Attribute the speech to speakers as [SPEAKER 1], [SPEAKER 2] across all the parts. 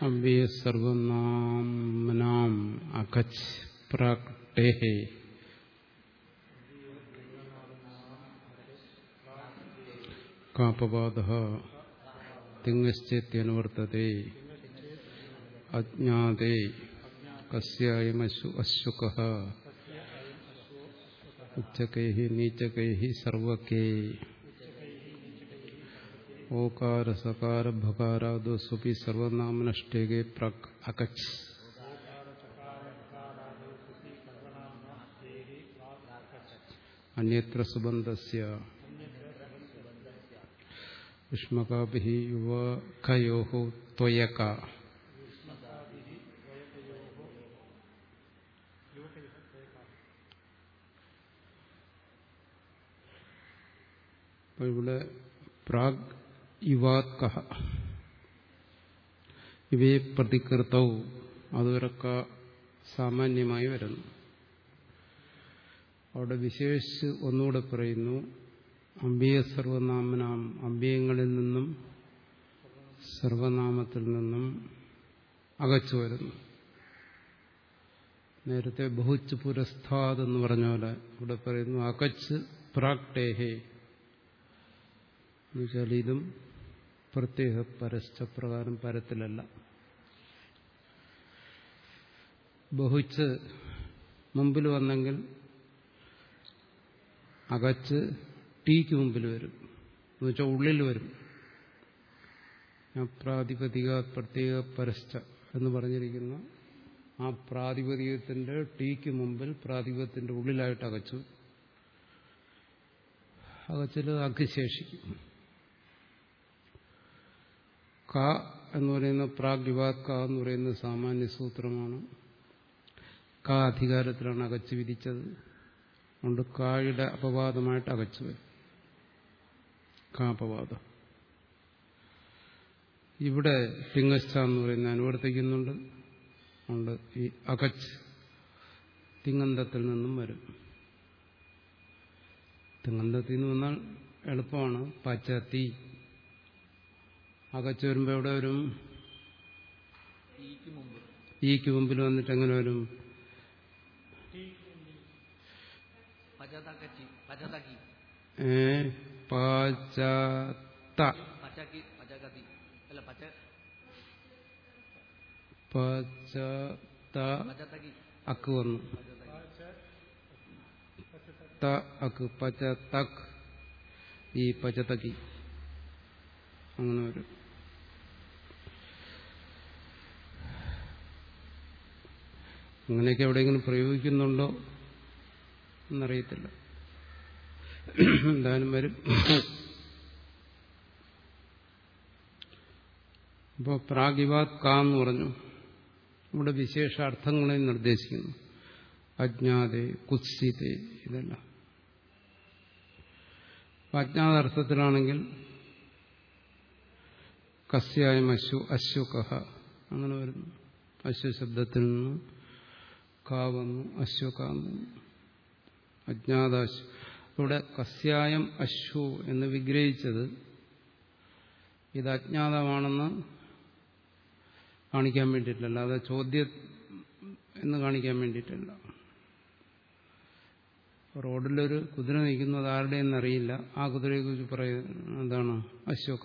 [SPEAKER 1] അവ്യയ സർവനാം അകച്ച് പ്രാക്ടേഹേ കാപവാദ തിങ്ങശ്ചേത്യനുവർത്തത്തെ അജ്ഞാതേ കസ്യായമശു അശുക ഉച്ചകൈ നീചകൈ സർവകേ ഓകാര സകാര ഭകാരാദോ സ്വപി സർവനാമനഷ്ടേകെ പ്രക് അകച്ച് അന്യത്ര സുബന്ധസ്യ യുഷ്മകാഭി യുവകയോ ത്വയക അപ്പോൾ ഇവിടെ പ്രാഗ് യുവാത്ക ഇവയെ പ്രതികൃതവും അതുവരൊക്കെ സാമാന്യമായി വരുന്നു അവിടെ വിശേഷിച്ച് ഒന്നുകൂടെ പറയുന്നു അമ്പിയ സർവനാമനാം അമ്പിയങ്ങളിൽ നിന്നും സർവനാമത്തിൽ നിന്നും അകച്ചു വരുന്നു നേരത്തെ ബഹുച്ച് പുരസ്ഥാത് എന്ന് പറഞ്ഞ പോലെ ഇവിടെ പറയുന്നു അകച്ച് പ്രാക്ടേഹേ എന്നുവെച്ചാൽ ഇതും പ്രത്യേക പരസ്ചപ്രകാരം പരത്തിലല്ല ബഹുച്ച് മുമ്പിൽ വന്നെങ്കിൽ അകച്ച് ടീക്ക് മുമ്പിൽ വരും എന്നുവെച്ചാൽ ഉള്ളിൽ വരും പ്രാതിപതിക പ്രത്യേക പരശ്ച എന്ന് പറഞ്ഞിരിക്കുന്ന ആ പ്രാതിപതികത്തിന്റെ ടീക്ക് മുമ്പിൽ പ്രാതിപത്യത്തിന്റെ ഉള്ളിലായിട്ട് അകച്ചു അകച്ചിൽ അഗ്ശേഷിക്കും ക എന്ന് പറയുന്ന പ്രാഗ്വിവാദ് ക എന്ന് പറയുന്ന സാമാന്യ സൂത്രമാണ് ക അധികാരത്തിലാണ് അകച്ചു വിധിച്ചത് അതുകൊണ്ട് കായുടെ അപവാദമായിട്ട് അകച്ചു വരും കാപവാദം ഇവിടെ തിങ്ങശ്ച എന്ന് പറയുന്ന അനുവർത്തിക്കുന്നുണ്ട് അതുകൊണ്ട് ഈ അകച്ച് തിങ്ങന്തത്തിൽ നിന്നും വരും തിങ്ങന്തത്തിൽ നിന്ന് വന്നാൽ എളുപ്പമാണ് പച്ച തീ അകച്ച് വരുമ്പോൾ എവിടെ വരും ഈക്ക് മുമ്പിൽ വന്നിട്ട് എങ്ങനെ വരും ഏ പചത പചത അക്ക് വന്നു ത അക്ക് പച്ച തക് ഈ പച്ചതക്കി അങ്ങനെ വരും അങ്ങനെയൊക്കെ എവിടെയെങ്കിലും പ്രയോഗിക്കുന്നുണ്ടോ എന്നറിയത്തില്ല എന്തായാലും വരും അപ്പോൾ പ്രാഗിവാത് കാ എന്ന് പറഞ്ഞു ഇവിടെ വിശേഷ അർത്ഥങ്ങളെ നിർദ്ദേശിക്കുന്നു അജ്ഞാതെ കുത്സിതെ ഇതെല്ലാം അജ്ഞാതാർത്ഥത്തിലാണെങ്കിൽ കസ്യായം അശു അശ്വകഹ അങ്ങനെ വരുന്നു അശ്വശബ്ദത്തിൽ നിന്ന് കാ വന്നു അശ്വകാന്നു അജ്ഞാതാശു ഇവിടെ കസ്യായം അശ്വു എന്ന് വിഗ്രഹിച്ചത് ഇത് അജ്ഞാതമാണെന്ന് കാണിക്കാൻ വേണ്ടിയിട്ടല്ല അല്ലാതെ ചോദ്യം എന്ന് കാണിക്കാൻ വേണ്ടിയിട്ടല്ല റോഡിലൊരു കുതിര നിൽക്കുന്നത് ആരുടെയെന്നറിയില്ല ആ കുതിരയെക്കുറിച്ച് പറയുന്നത് എന്താണ് അശോക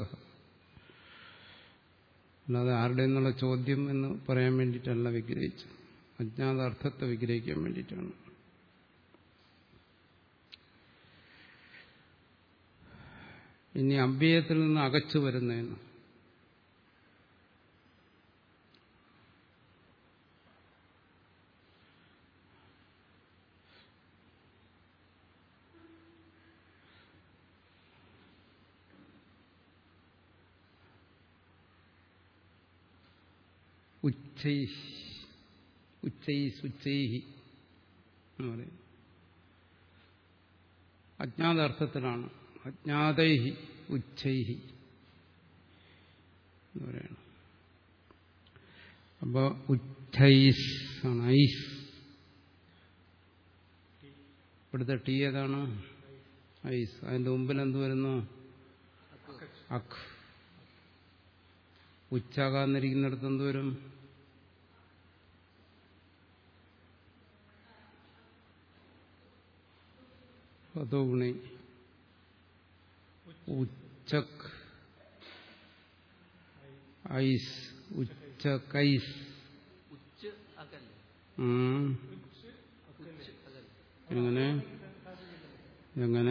[SPEAKER 1] അല്ലാതെ ആരുടെ എന്നുള്ള ചോദ്യം എന്ന് പറയാൻ വേണ്ടിയിട്ടല്ല വിഗ്രഹിച്ചത് അജ്ഞാതാർത്ഥത്തെ വിഗ്രഹിക്കാൻ വേണ്ടിയിട്ടാണ് ഇനി അഭ്യയത്തിൽ നിന്ന് അകച്ചു വരുന്നതെന്ന് ഉച്ചൈ ഉച്ചൈ സുച്ചൈഹി എന്ന് പറയും അജ്ഞാതാർത്ഥത്തിലാണ് അജ്ഞാതൈഹി ഉച്ചൈഹി എന്ന് പറയണം അപ്പൊ ഉച്ചൈസ് ആണ് ഐസ് ഇവിടുത്തെ ടീ ഏതാണ് ഐസ് അതിന്റെ മുമ്പിൽ എന്ത് വരുന്നു അഖ് ഉച്ചാകാന്നിരിക്കുന്നിടത്ത് എന്തോരും അതോ ഗുണി ഉച്ചക് ഐസ് ഉച്ചകൈസ്
[SPEAKER 2] ഉച്ച് അകൽ
[SPEAKER 1] ഉം.
[SPEAKER 2] ഉച്ച് അകൽ
[SPEAKER 1] എങ്ങനെ എങ്ങനെ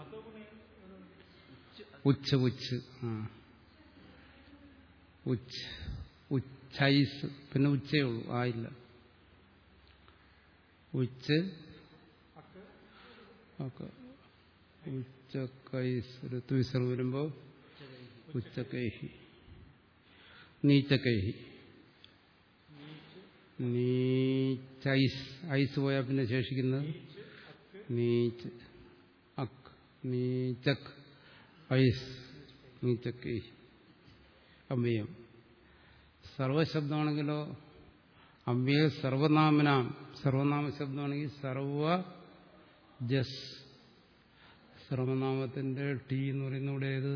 [SPEAKER 1] ഉച്ച ഉച്ച് ആ ഉച്ച് ഉച്ചൈസ് പിന്നെ ഉച്ചയേ ഉള്ളൂ ആയില്ല ഉച്ച് ഒക്കെ ഉച്ചക്കൈസ് ഒരു തുവിസർ വരുമ്പോ ഉച്ചക്കൈഹി നീച്ചക്കൈഹി നീച്ചൈസ് ഐസ് പോയാൽ പിന്നെ ശേഷിക്കുന്നത് നീച്ച് അക്ക് നീച്ചക് ഐസ് നീച്ചക്കൈഹി അമ്പിയം സർവശബ്ദമാണെങ്കിലോ അമ്പിയ സർവനാമനാം സർവനാമ ശബ്ദമാണെങ്കിൽ സർവ ജസ് സർവനാമത്തിന്റെ ടി എന്ന് പറയുന്ന ഇവിടെ ഏത്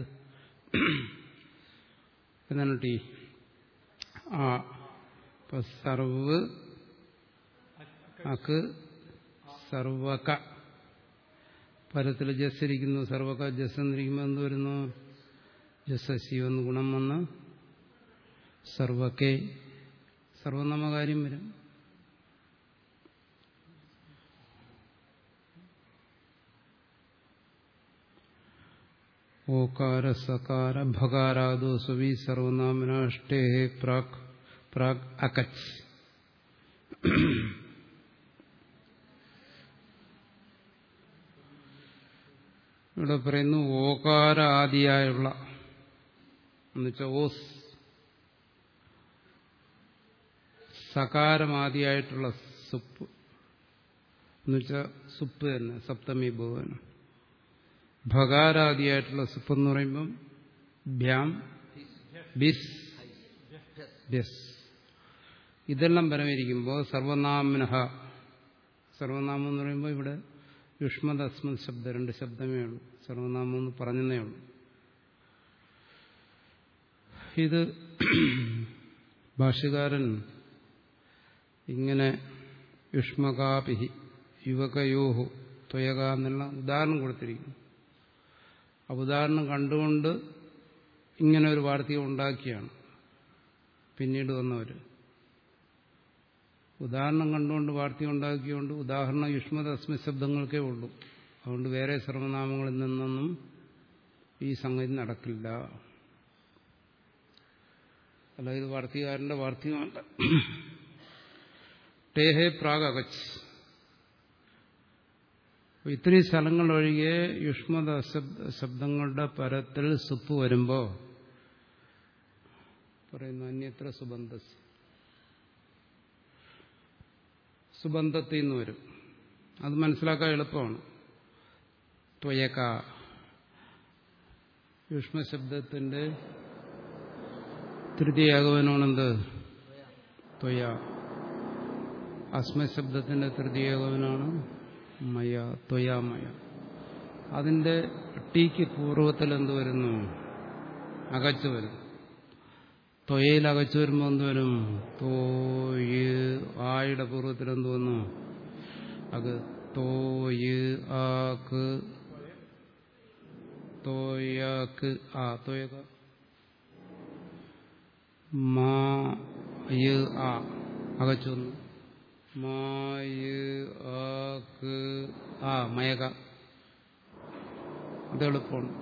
[SPEAKER 1] എന്താണ് ടി ആ ഇപ്പൊ സർവ് അക്ക് സർവക പരത്തിൽ ജസ് ഇരിക്കുന്നു സർവക ജസ് എന്നിരിക്കുമ്പോൾ എന്ത് വരുന്നു ജസസി എന്ന് ഗുണം വന്ന് സർവക്കെ സർവനാമകാര്യം വരും ഓകാര സകാര ഭകാരാദോ സുവി സർവനാമനാഷ്ടേ പ്രാക് പ്രാക് അകച്ച് ഇവിടെ പറയുന്നു ഓകാര ആദിയായുള്ള എന്നുവെച്ചാൽ ഓസ് സകാരമാദിയായിട്ടുള്ള സുപ്പ് എന്നുവെച്ചാൽ സുപ്പ് തന്നെ സപ്തമി ഭുവനം ഭകാരാദിയായിട്ടുള്ള സുപ്പ് എന്ന് പറയുമ്പം ഭ്യാം ബിസ് ബിസ് ഇതെല്ലാം പരമിരിക്കുമ്പോൾ സർവനാമനഹ സർവനാമം എന്ന് പറയുമ്പോൾ ഇവിടെ യുഷ്മത് അസ്മത് ശബ്ദം രണ്ട് ശബ്ദമേ ഉള്ളൂ സർവനാമം എന്ന് പറഞ്ഞതേ ഉള്ളൂ ഇത് ഭാഷ്യകാരൻ ഇങ്ങനെ യുഷ്മകാപിഹി യുവകയോഹു ത്വയക എന്നുള്ള ഉദാഹരണം കൊടുത്തിരിക്കുന്നു ആ ഉദാഹരണം കണ്ടുകൊണ്ട് ഇങ്ങനെ ഒരു വാർത്തകം ഉണ്ടാക്കിയാണ് പിന്നീട് വന്നവർ ഉദാഹരണം കണ്ടുകൊണ്ട് വാർത്തകം ഉണ്ടാക്കിയുകൊണ്ട് ഉദാഹരണം യുഷ്മത അസ്മി ശബ്ദങ്ങൾക്കേ ഉള്ളൂ അതുകൊണ്ട് വേറെ സർവനാമങ്ങളിൽ നിന്നൊന്നും ഈ സംഗതി നടക്കില്ല അല്ല ഇത് വാർത്തകാരന്റെ വാർത്തകമല്ല ടേഹേ പ്രാഗ് അകച്ച് ഇത്രയും സ്ഥലങ്ങൾ ഒഴികെ യുഷ്മത ശബ്ദങ്ങളുടെ പരത്തിൽ സുപ്പ് വരുമ്പോ പറയുന്നു അന്യത്ര സുബന്ധസ് സുബന്ധത്തിൽ നിന്ന് വരും അത് മനസ്സിലാക്കാൻ എളുപ്പമാണ് ത്വയക യുഷ്മശബ്ദത്തിന്റെ തൃതീയാഗവനാണെന്ത് ത്വയ അസ്മശബ്ദത്തിന്റെ തൃതീയാഗവനാണ് മയ ത്വയാമയ അതിന്റെ ടീക്ക് പൂർവ്വത്തിൽ എന്ത് വരുന്നു അകച്ചു വരും ത്വയയിൽ അകച്ചു വരുമ്പോൾ എന്ത് വരും തോയ് ആയുടെ പൂർവ്വത്തിൽ എന്ത് വന്നു അത് തോയ് ആക്ക് തോയക്ക് ആ തോയക മാ യ് ആ അകച്ചു വന്നു മായ് ആക്ക് ആ മയക അത് എളുപ്പമാണ്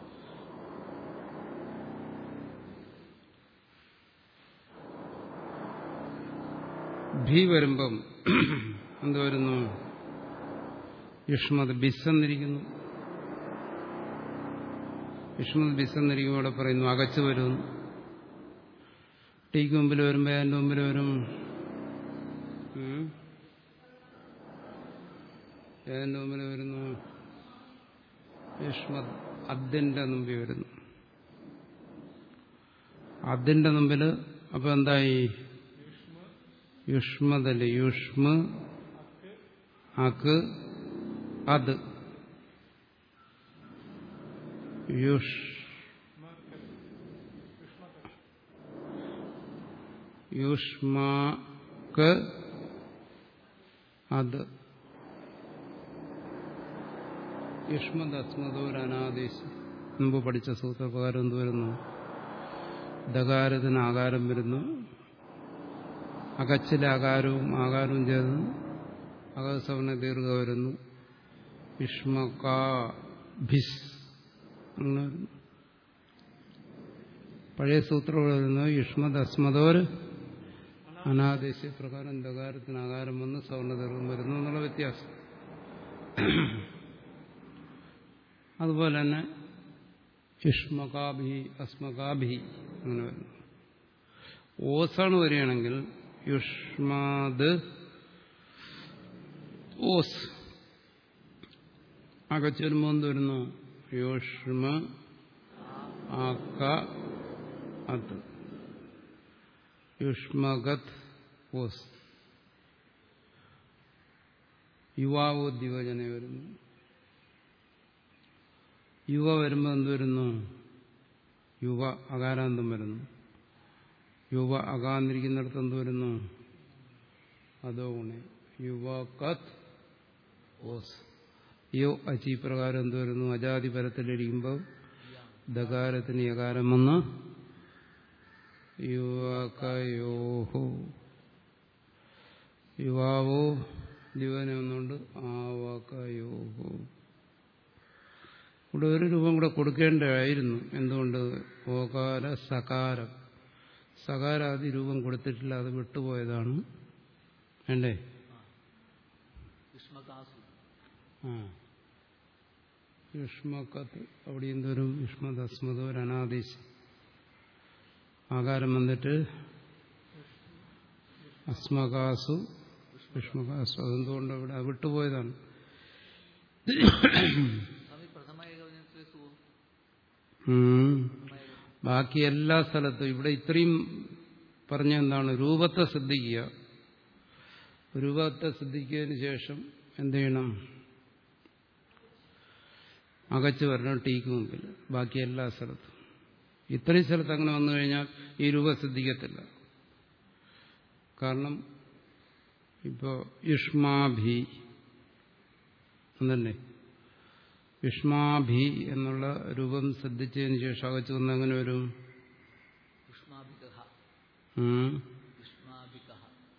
[SPEAKER 1] ഭീ വരുമ്പം എന്ത് വരുന്നു യുഷ്മത് ബിസ് എന്നിരിക്കുന്നു യുഷ്മത് ബിസ് എന്നിരിക്കും ഇവിടെ പറയുന്നു അകച്ചു വരുന്നു ടീക്ക് മുമ്പിൽ വരുമ്പോ അതിന്റെ മുമ്പിൽ വരും ഉം. ഏതിന്റെ മുമ്പിൽ വരുന്നു യുഷ്മത് അതിന്റെ മുമ്പിൽ വരുന്നു അതിന്റെ മുമ്പിൽ അപ്പൊ എന്തായി യുഷ്മതല് യുഷ്മ അക്ക് അത് യുഷ് യുഷ്മാക്ക് അത് യുഷ്മദസ്മതോരനാദേശം മുമ്പ് പഠിച്ച സൂത്രപ്രകാരം എന്ത് വരുന്നു ദകാരത്തിന് ആകാരം വരുന്നു അകച്ചിലെ ആകാരവും ആകാരവും ചേർന്ന് അകസവർണ ദീർഘ വരുന്നു യുഷ്മകാഭിസ് അങ്ങനെ വരുന്നു പഴയ സൂത്രം വരുന്നത് യുഷ്മദ് അസ്മതോർ അനാദേശ പ്രകാരം ദകാരത്തിന് ആകാരം വന്ന് സവർണദീർഘം വരുന്നു എന്നുള്ള വ്യത്യാസം അതുപോലെ തന്നെ യുഷ്മകാഭി അസ്മകാഭി അങ്ങനെ വരുന്നു ഓസാണ് വരികയാണെങ്കിൽ യുഷ്മാത് ഓസ് അകച്ച് വരുമ്പോൾ എന്ത് വരുന്നു യുഷ്മ ആക്ക അത് യുഷ്മഗത് ഓസ് യുവാവോദ്യോജന വരുന്നു യുവ വരുമ്പോൾ എന്ത് വരുന്നു യുവ അകാരാന്തം വരുന്നു യുവ അകാന്നിരിക്കുന്നിടത്ത് എന്ത് വരുന്നു അതോ ഗുണ യുവ കത് ഓസ് യോ അച്ചി പ്രകാരം എന്ത് വരുന്നു അജാതി പരത്തിലിരിക്കുമ്പോൾ ദകാരത്തിന് യകാരം വന്ന് യുവകയോഹോ യുവാവോ ദിവനെ ഒന്നുകൊണ്ട് ആവകയോഹോ ഇവിടെ ഒരു രൂപം കൂടെ കൊടുക്കേണ്ടതായിരുന്നു എന്തുകൊണ്ട് ഓകാര സകാരം സകാരാദി രൂപം കൊടുത്തിട്ടില്ല അത് വിട്ടുപോയതാണ് വേണ്ടേ
[SPEAKER 2] യുഷ്മകാസു
[SPEAKER 1] ആ യുഷ്മക്കത്ത് അവിടെ എന്തോരും യുഷ്മദസ്മതോ അനാദേശം ആകാരം വന്നിട്ട് അസ്മകാസു യുഷ്മകാസു അതെന്തുകൊണ്ട് അവിടെ അത് വിട്ടുപോയതാണ്
[SPEAKER 2] സ്വാമി പ്രഥമ ഏകവചനത്തിലെ സു
[SPEAKER 1] ഉം.
[SPEAKER 2] പ്രഥമ ഏക-
[SPEAKER 1] ബാക്കി എല്ലാ സ്ഥലത്തും ഇവിടെ ഇത്രയും പറഞ്ഞ എന്താണ് രൂപത്തെ ശ്രദ്ധിക്കുക രൂപത്തെ ശ്രദ്ധിച്ചതിന് ശേഷം എന്ത് ചെയ്യണം അകച്ച് വരണം ടീക്ക് മുമ്പിൽ ബാക്കി എല്ലാ സ്ഥലത്തും ഇത്രയും സ്ഥലത്ത് അങ്ങനെ വന്നു കഴിഞ്ഞാൽ ഈ രൂപം ശ്രദ്ധിക്കത്തില്ല കാരണം ഇപ്പോ യുഷ്മാഭി എന്നല്ലേ യുഷ്മാഭി എന്നുള്ള രൂപം ശ്രദ്ധിച്ചതിന് ശേഷം അകച്ചു വന്ന് എങ്ങനെ വരും
[SPEAKER 2] യുഷ്മാഭികഃ
[SPEAKER 1] ഉം.
[SPEAKER 2] യുഷ്മാഭികഃ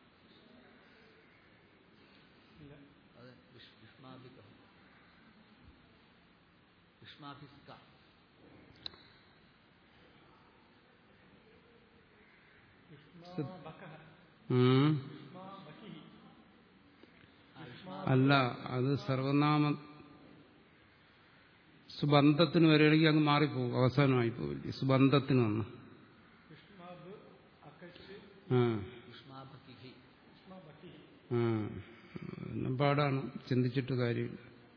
[SPEAKER 2] അതെ യുഷ്- യുഷ്മാഭികഃ യുഷ്മാഭിസ്ക
[SPEAKER 1] ഉം.
[SPEAKER 2] ആ, യുഷ്മാ
[SPEAKER 1] അല്ല അത് സർവനാമ സുബന്ധത്തിന് വരികയാണെങ്കിൽ അങ്ങ് മാറിപ്പോകും അവസാനമായി പോവില്ല സുബന്ധത്തിന് വന്നു ആ
[SPEAKER 2] യുഷ്മാഭക്കിഹി
[SPEAKER 1] ആ എല്ലാം പാടാണ് ചിന്തിച്ചിട്ട് കാര്യമില്ല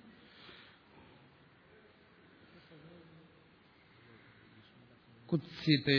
[SPEAKER 1] കുത്സിതേ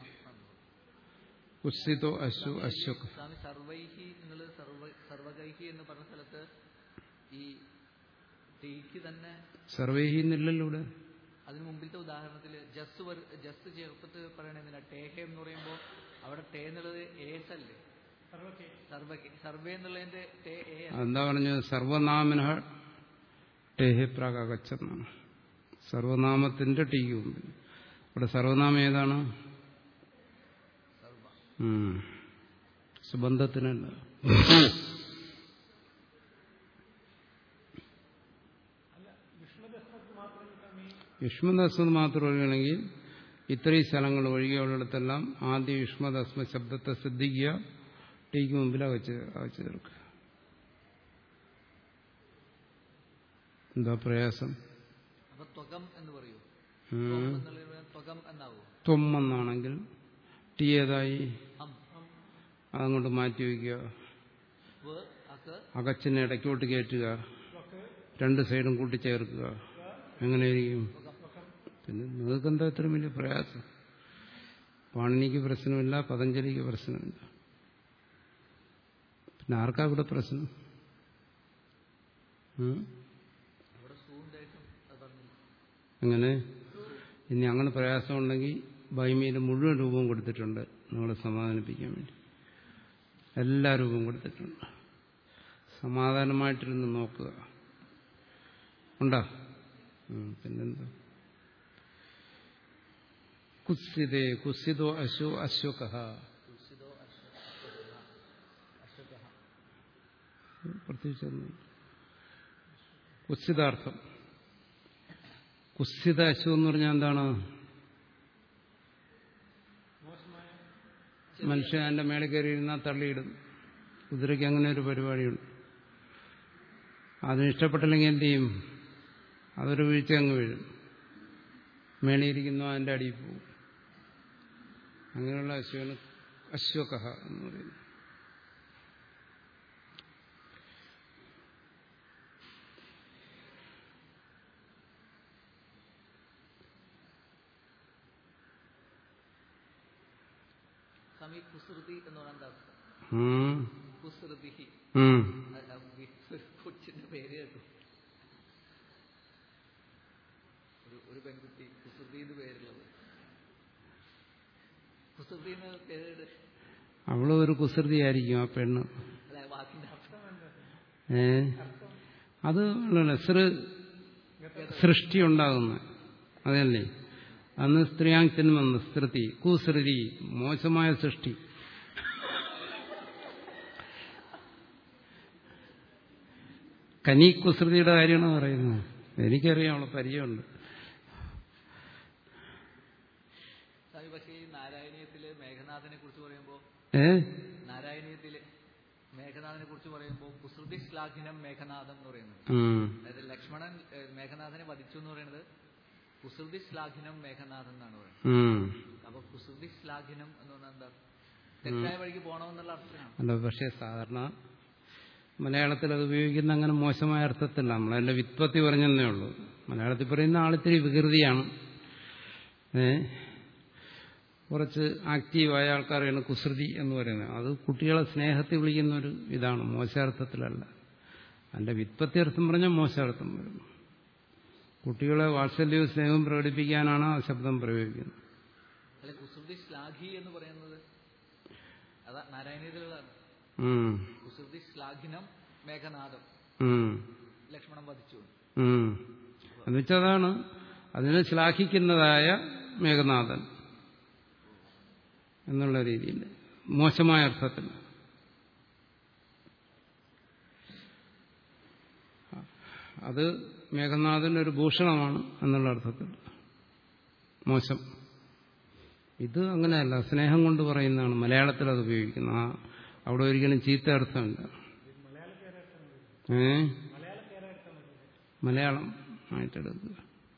[SPEAKER 1] കുത്സിതോ അശു അശ്വക്
[SPEAKER 2] സ്വാമി സർവൈഹി എന്നുള്ളത് സർവ സർവകൈഹി എന്ന് പറഞ്ഞ സ്ഥലത്ത് ഈ ടീക്ക് തന്നെ
[SPEAKER 1] സർവേഹി എന്നില്ലല്ലോ ഇവിടെ
[SPEAKER 2] അതിന് മുമ്പിലത്തെ ഉദാഹരണത്തിൽ ജസ് വർ ജസ് ചേർത്തിട്ട് പറയണെന്നില്ല ടേഹെ എന്ന് പറയുമ്പോൾ അവിടെ ടേ എന്നുള്ളത് ഏസ് അല്ലേ സർവകെ സർവേ എന്നുള്ളതിന്റെ ടേ ഏ അല്ലേ?
[SPEAKER 1] എന്താ പറഞ്ഞത് സർവനാമന ടേഹെ പ്രാഗച്ചെന്നാണ് സർവനാമത്തിന്റെ ടീക്ക് മുമ്പിൽ ഇവിടെ സർവനാമം ഏതാണ്
[SPEAKER 2] സർവ
[SPEAKER 1] ഉം. സുബന്ധത്തിനല്ല യുഷ്മദസ്മത് മാത്രം ഒഴിയണമെങ്കിൽ ഇത്രയും സ്ഥലങ്ങൾ ഒഴികെയുള്ളിടത്തെല്ലാം ആദ്യം യുഷ്മദസ്മ ശബ്ദത്തെ ശ്രദ്ധിക്കുക ടീക്ക് മുമ്പിൽ അകച്ച് അകച്ചു തീർക്കുക എന്താ പ്രയാസം
[SPEAKER 2] അപ്പൊ ത്വകം എന്ന് പറയൂ
[SPEAKER 1] ഉം.
[SPEAKER 2] ത്വം എന്നുള്ളത് ത്വകം എന്നാവൂ
[SPEAKER 1] ത്വമെന്നാണെങ്കിൽ ടീ ഏതായി
[SPEAKER 2] അം
[SPEAKER 1] അതങ്ങോട്ട് മാറ്റി വയ്ക്കുക
[SPEAKER 2] വ് അക്ക്
[SPEAKER 1] അകച്ചിനെ ഇടയ്ക്കോട്ട് കയറ്റുക രണ്ട് സൈഡും കൂട്ടിച്ചേർക്കുക എങ്ങനെയായിരിക്കും പിന്നെ നിങ്ങൾക്ക് എന്താ ഇത്ര വലിയ പ്രയാസം പാണിനിക്ക് പ്രശ്നമില്ല പതഞ്ജലിക്ക് പ്രശ്നമില്ല പിന്നെ ആർക്കാ ഇവിടെ പ്രശ്നം ഉം?
[SPEAKER 2] അവിടെ സൂണ്ടായിട്ടും അത് പറഞ്ഞില്ല
[SPEAKER 1] അങ്ങനെ ഇനി അങ്ങനെ പ്രയാസമുണ്ടെങ്കിൽ ബൈമിയിൽ മുഴുവൻ രൂപവും കൊടുത്തിട്ടുണ്ട് നിങ്ങളെ സമാധാനിപ്പിക്കാൻ വേണ്ടി എല്ലാ രൂപം കൊടുത്തിട്ടുണ്ട് സമാധാനമായിട്ടിരുന്ന് നോക്കുക ഉണ്ടോ ഉം, പിന്നെന്താ കുത്സിതേ കുത്സിതോ അശോ അശ്വക
[SPEAKER 2] തുളസിതോ അശ്വ അശ്വക
[SPEAKER 1] പ്രത്യേകിച്ചൊന്നും കുത്സിതാർത്ഥം കുത്സിത അശു എന്ന് പറഞ്ഞാൽ എന്താണ് മനുഷ്യൻ അതിന്റെ മേളിൽ കയറിയിരുന്നാൽ തള്ളിയിടും കുതിരയ്ക്ക് അങ്ങനെ ഒരു പരിപാടിയുണ്ട് അതിന് ഇഷ്ടപ്പെട്ടില്ലെങ്കിൽ എന്ത് ചെയ്യും അതൊരു വീഴ്ച അങ്ങ് വീഴും മേളിയിരിക്കുന്നു അതിന്റെ അടിയിൽ പോകും അങ്ങനെയുള്ള അശ്വന് അശ്വകഹ എന്ന് പറയുന്നു
[SPEAKER 2] സ്വാമി കുസൃതി എന്ന് പറഞ്ഞാൽ എന്താ അർത്ഥം?
[SPEAKER 1] ഉം.
[SPEAKER 2] കുസൃതി
[SPEAKER 1] ഉം.
[SPEAKER 2] അത് ആ വി- ഒരു കൊച്ചിന്റെ പേര് കേട്ടു ഒരു ഒരു പെൺകുട്ടി കുസൃതി എന്ന് പേരുള്ളത് കുസൃതി എന്ന് പേര്
[SPEAKER 1] അവള് ഒരു കുസൃതിയായിരിക്കും ആ പെണ്ണ്
[SPEAKER 2] അല്ല വാക്കിന്റെ അർത്ഥം എന്താ
[SPEAKER 1] ഏ അത് സൃ സൃഷ്ടി ഉണ്ടാകുന്ന അതല്ലേ അന്ന് സ്ത്രീയാങ്ചനും വന്ന് സ്ത്രീ കുസൃതി മോശമായ സൃഷ്ടി കനി കുസൃതിയുടെ കാര്യമാണ് പറയുന്നത് എനിക്കറിയാം അവളെ പരിചയമുണ്ട്
[SPEAKER 2] സ്വാമി പക്ഷേ ഈ നാരായണീയത്തില് മേഘനാഥനെ കുറിച്ച് പറയുമ്പോൾ
[SPEAKER 1] ഏ
[SPEAKER 2] നാരായണീയത്തില് മേഘനാഥനെ കുറിച്ച് പറയുമ്പോൾ കുസൃതി ശ്ലാഘിനം മേഘനാഥം എന്ന് പറയുന്നത്
[SPEAKER 1] ഉം.
[SPEAKER 2] അതായത് ലക്ഷ്മണൻ ഏഹ്, മേഘനാഥനെ വധിച്ചു എന്ന് പറയുന്നത് കുസൃതി ശ്ലാഘിനം മേഘനാഥൻ എന്നാണ് പറയുന്നത്
[SPEAKER 1] ഉം.
[SPEAKER 2] അപ്പൊ കുസൃതി ശ്ലാഘിനം എന്ന് പറഞ്ഞാൽ എന്താ തെറ്റായ വഴിക്ക് പോകണമെന്നുള്ള അർത്ഥമാണ്
[SPEAKER 1] അല്ല പക്ഷേ സാധാരണ മലയാളത്തിൽ അത് ഉപയോഗിക്കുന്ന അങ്ങനെ മോശമായ അർത്ഥത്തില്ല നമ്മളതിന്റെ വിത്പത്തി പറഞ്ഞതേ ഉള്ളൂ മലയാളത്തിൽ പറയുന്ന ആളിത്തിരി വികൃതിയാണ് ഏ കുറച്ച് ആക്റ്റീവായ ആൾക്കാരെയാണ് കുസൃതി എന്ന് പറയുന്നത് അത് കുട്ടികളെ സ്നേഹത്തിൽ വിളിക്കുന്ന ഒരു ഇതാണ് മോശാർത്ഥത്തിലല്ല അതിന്റെ വിത്പത്തി അർത്ഥം പറഞ്ഞാൽ മോശാർത്ഥം വരും കുട്ടികളെ വാത്സല്യവും സ്നേഹവും പ്രകടിപ്പിക്കാനാണ് ആ ശബ്ദം പ്രയോഗിക്കുന്നത്
[SPEAKER 2] അല്ലെ കുസൃതി ശ്ലാഘി എന്ന് പറയുന്നത് അതാ നാരായണീയത്തിലുള്ളതാണ്
[SPEAKER 1] ഉം.
[SPEAKER 2] കുസൃതി ശ്ലാഘിനം മേഘനാഥം
[SPEAKER 1] ഉം.
[SPEAKER 2] ലക്ഷ്മണൻ വധിച്ചു
[SPEAKER 1] ഉം. എന്നുവെച്ചാൽ അതാണ് അതിനെ ശ്ലാഘിക്കുന്നതായ മേഘനാഥൻ എന്നുള്ള രീതിയിൽ മോശമായ അർത്ഥത്തിൽ അത് മേഘനാഥന്റെ ഒരു ഭൂഷണമാണ് എന്നുള്ള അർത്ഥത്തിൽ മോശം ഇത് അങ്ങനെയല്ല സ്നേഹം കൊണ്ട് പറയുന്നതാണ് മലയാളത്തിൽ അത് ഉപയോഗിക്കുന്നത് ആ അവിടെ ഒരിക്കലും ചീത്ത അർത്ഥമില്ല ഏ മലയാളം ആയിട്ടെടുക്കുക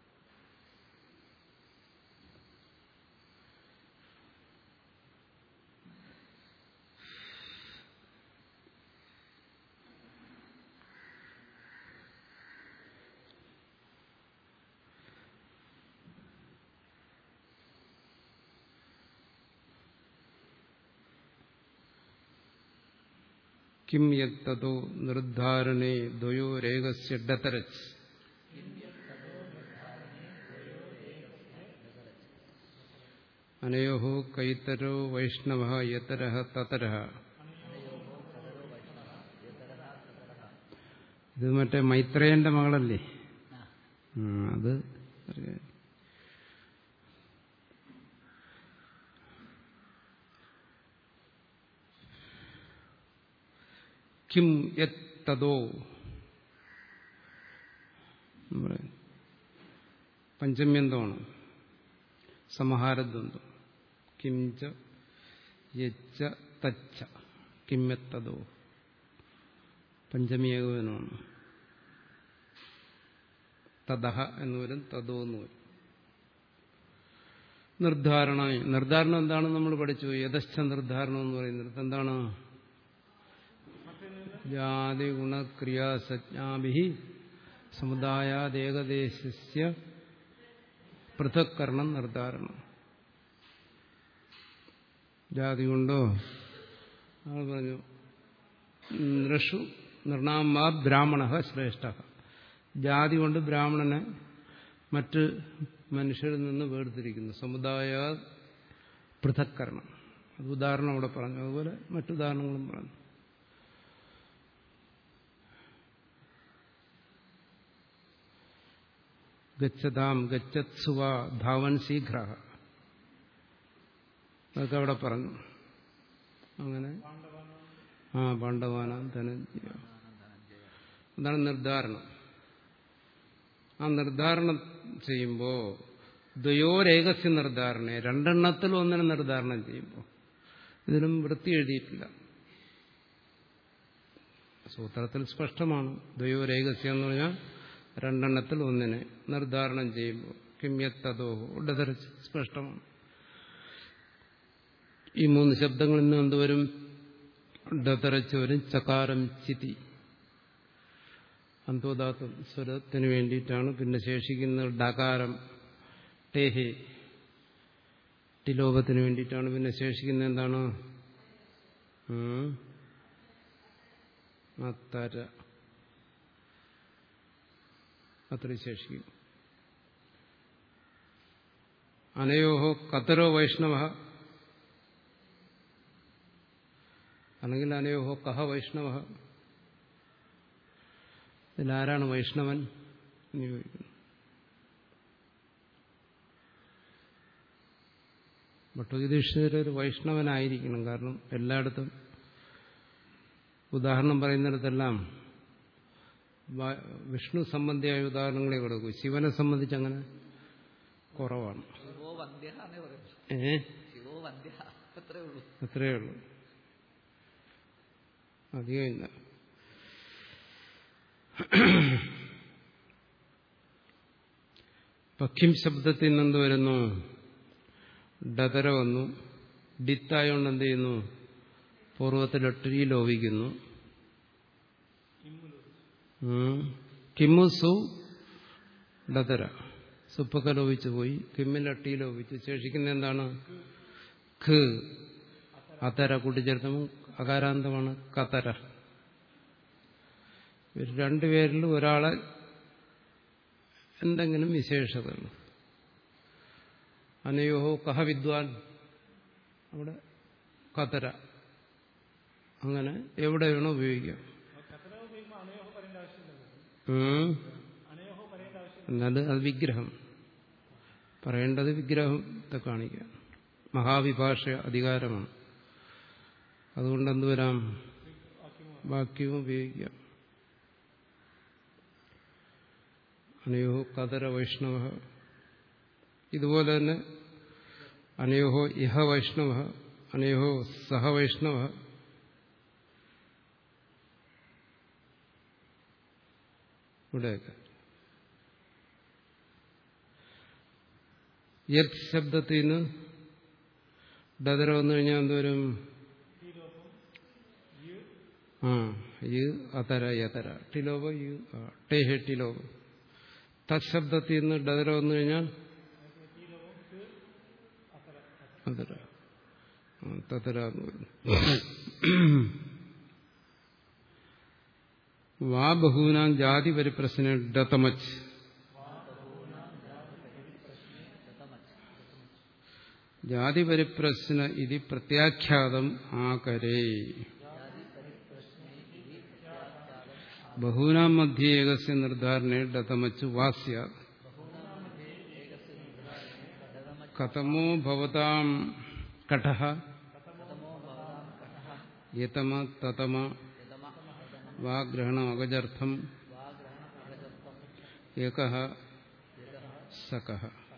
[SPEAKER 1] കിം യത്തതോ നിർദ്ധാരണേ ദ്വയോരേകസ്യ ഡതരച്ച് അനയോ കൈത്തരോ വൈഷ്ണവ യതര തതര ഇത് മറ്റേ മൈത്രേയന്റെ മകളല്ലേ ഉം, അത് അറിയാം. കിം യത് തതോ എന്ന് പറയും. പഞ്ചമ്യന്തമാണ് സമഹാരദ്വന്ദ്വം കിംച യച്ച തച്ച കിമ്യത്തതോ പഞ്ചമി ഏകോപനമാണ് തദഹ എന്ന് വരും തതോ എന്ന് വരും നിർദ്ധാരണ നിർദ്ധാരണം എന്താണ് നമ്മൾ പഠിച്ചു യഥസ്ഥ നിർദ്ധാരണം എന്ന് പറയുന്നത് എന്താണ് ജാതി ഗുണക്രിയാസജ്ഞാഭി സമുദായാദേകദേശസ്യ പൃഥക്കരണം നിർദ്ധാരണം ജാതി കൊണ്ടോ ആൾ പറഞ്ഞു നൃഷു നിർണാമ ബ്രാഹ്മണ ശ്രേഷ്ഠ ജാതി കൊണ്ട് ബ്രാഹ്മണനെ മറ്റ് മനുഷ്യരിൽ നിന്ന് വേർതിരിക്കുന്നു സമുദായ പൃഥക്കരണം അത് ഉദാഹരണം അവിടെ പറഞ്ഞു അതുപോലെ മറ്റുദാഹരണങ്ങളും പറഞ്ഞു ഗച്ഛതാം ഗച്ഛത്സുവ ധാവൻ ശീഘ്ര അതൊക്കെ അവിടെ പറഞ്ഞു അങ്ങനെ ആ പാണ്ഡവാനാം ധനഞ്ജയ അതാണ് നിർദ്ധാരണം ആ നിർദ്ധാരണം ചെയ്യുമ്പോൾ ദ്വയോരേകസ്യ നിർദ്ധാരണ രണ്ടെണ്ണത്തിൽ ഒന്നിനെ നിർദ്ധാരണം ചെയ്യുമ്പോൾ ഇതിനും വൃത്തി എഴുതിയിട്ടില്ല സൂത്രത്തിൽ സ്പഷ്ടമാണ് ദ്വയോരേകസ്യ എന്ന് പറഞ്ഞാൽ രണ്ടെണ്ണത്തിൽ ഒന്നിനെ നിർദ്ധാരണം ചെയ്യുമ്പോൾ കിമ്യത്തതോ ഉടതരച്ച് സ്പഷ്ടമാണ് ഈ മൂന്ന് ശബ്ദങ്ങളിൽ നിന്ന് എന്തുവരും ഡതരച്ച് വരും ചകാരം ചിതി അന്തോദാത്തം സ്വരത്തിന് വേണ്ടിയിട്ടാണ് പിന്നെ ശേഷിക്കുന്നത് ഡകാരം ടേഹെ ടിലോപത്തിന് വേണ്ടിയിട്ടാണ് പിന്നെ ശേഷിക്കുന്നത് എന്താണ് അത്തര അത്ര ശേഷിക്കും അനയോഹോ കതരോ വൈഷ്ണവ അല്ലെങ്കിൽ അനയോഹോ കഹ വൈഷ്ണവ ഇതിലാരാണ് വൈഷ്ണവൻ എന്ന് ചോദിക്കുന്നു ഭട്ടോജിതീക്ഷിതർ ഒരു വൈഷ്ണവനായിരിക്കണം കാരണം എല്ലായിടത്തും ഉദാഹരണം പറയുന്നിടത്തെല്ലാം വിഷ്ണു സംബന്ധിയായ ഉദാഹരണങ്ങളെ കൊടുക്കൂ ശിവനെ സംബന്ധിച്ച് അങ്ങനെ കുറവാണ്
[SPEAKER 2] ശിവോ വന്ധ്യ എന്നേ പറയുന്നു
[SPEAKER 1] ഏ
[SPEAKER 2] ശിവോ വന്ധ്യ അത്രേ ഉള്ളൂ
[SPEAKER 1] അത്രയേ ഉള്ളൂ അധികം ഇല്ല പഖ്യം ശബ്ദത്തിൽ നിന്ന് എന്ത് വരുന്നു ഡതര വന്നു ഡിത്തായോണ്ട് എന്ത് ചെയ്യുന്നു പൂർവ്വത്തിലൊട്ടി ലോപിക്കുന്നു കിമ്മുസു ഡതര സുപ്പൊക്കെ ലോപിച്ചു പോയി കിമ്മിലട്ടി ലോപിച്ചു ശേഷിക്കുന്ന എന്താണ് ഖ് അതര കൂട്ടിച്ചേർത്തും അകാരാന്തമാണ് കതര ഇവർ രണ്ടുപേരിൽ ഒരാളെ എന്തെങ്കിലും വിശേഷതകൾ അനയോഹോ കഹ വിദ്വാൻ അവിടെ കതര അങ്ങനെ എവിടെ വേണോ ഉപയോഗിക്കാം എന്നത് അത് വിഗ്രഹം പറയേണ്ടത് വിഗ്രഹത്തെ കാണിക്കുക മഹാവിഭാഷ അധികാരമാണ് അതുകൊണ്ട് എന്ത് വരാം വാക്യവും ഉപയോഗിക്കാം അനയോഹോ കതര വൈഷ്ണവ ഇതുപോലെ തന്നെ അനയോഹോ ഇഹ വൈഷ്ണവ അനയോഹോ സഹ വൈഷ്ണവ ഇവിടെയൊക്കെ യത് ശബ്ദത്തിൽ നിന്ന് ഡതര വന്നു കഴിഞ്ഞാൽ എന്തോരും ആ യു അതര യതര ടിലോപ യു ടേഹെ ടിലോപ തശബ്ദത്തിൽ നിന്ന് ഡതര വന്നു കഴിഞ്ഞാൽ അതര തതര എന്ന് വരുന്നു വാ ബഹൂനാം ജാതി പരിപ്രശ്ന ഡതമച്ച് ജാതി പരിപ്രശ്ന ഇത് പ്രത്യാഖ്യാതം ആകരേ ബഹൂനാം മധ്യേ ഏകസ്യ നിർദ്ധാരണേ ഡതമച്ച് വാസ്യ കഥമോ ഭവതാം കഠ യതമ തതമ വാഗ്രഹണം അഗജർത്ഥം ഏക സക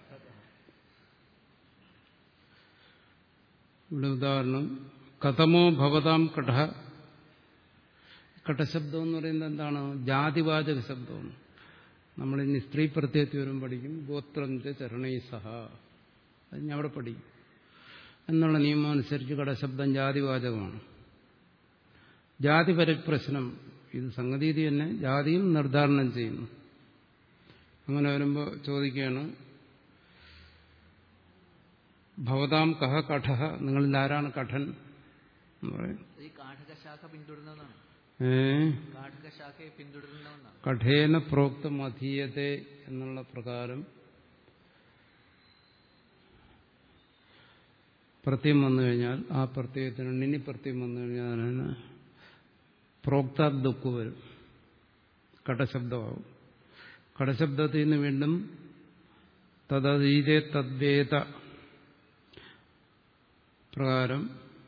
[SPEAKER 1] ഇവിടെ ഉദാഹരണം കഥമോ ഭവതാം കഠ കഠശബ്ദം എന്ന് പറയുന്നത് എന്താണ് ജാതിവാചക ശബ്ദം നമ്മൾ ഇനി സ്ത്രീ പ്രത്യയത്തിൽ വരും പഠിക്കും ഗോത്രം ച ചരണൈ സഹ അത് ഞാൻ അവിടെ പഠിക്കും എന്നുള്ള നിയമം അനുസരിച്ച് കടശബ്ദം ജാതിവാചകമാണ് ജാതി പരിപ്രശ്നം ഇത് സംഗതി തന്നെ ജാതിയും നിർദ്ധാരണം ചെയ്യുന്നു അങ്ങനെ വരുമ്പോൾ ചോദിക്കുകയാണ് ഭവതാം കഹ കഠ നിങ്ങളിൽ ആരാണ് കഠൻ എന്ന് പറയും
[SPEAKER 2] ഈ കാഠക ശാഖ പിന്തുടരുന്നതാണ്
[SPEAKER 1] ഏ
[SPEAKER 2] കാഠക ശാഖയെ പിന്തുടരുന്നതാണ്
[SPEAKER 1] കഠേന പ്രോക്തം അധീയത്തെ എന്നുള്ള പ്രകാരം പ്രത്യം വന്നു കഴിഞ്ഞാൽ ആ പ്രത്യയത്തിന് നിനി പ്രത്യം വന്നു കഴിഞ്ഞാൽ അതിന് പ്രോക്താദുക്ക് വരും കടശബ്ദമാവും കടശബ്ദത്തിൽ നിന്ന് വീണ്ടും തദീതേ തദ്വേദ പ്രകാരം